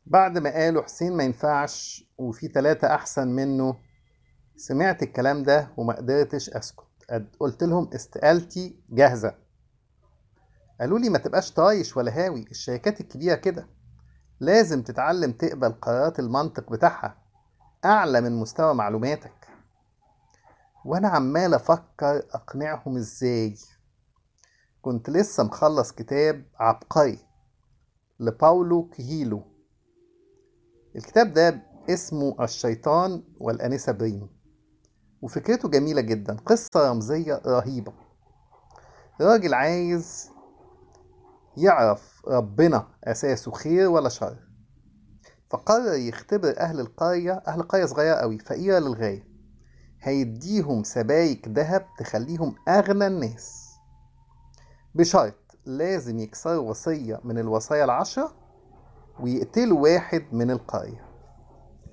بعد ما قالوا حسين ما ينفعش وفي تلاتة أحسن منه سمعت الكلام ده وما قدرتش أسكت قد- قلت لهم استقالتي جاهزة قالوا لي ما تبقاش طايش ولا هاوي الشركات الكبيرة كده لازم تتعلم تقبل قرارات المنطق بتاعها أعلى من مستوى معلوماتك وأنا عمال أفكر أقنعهم إزاي كنت لسه مخلص كتاب عبقري لباولو كهيلو الكتاب ده اسمه الشيطان والأنسة بريم وفكرته جميلة جدا قصة رمزية رهيبة راجل عايز يعرف ربنا أساسه خير ولا شر فقرر يختبر أهل القرية أهل قرية صغيرة قوي فقيرة للغاية هيديهم سبايك ذهب تخليهم أغنى الناس بشرط لازم يكسروا وصية من الوصايا العشرة ويقتلوا واحد من القرية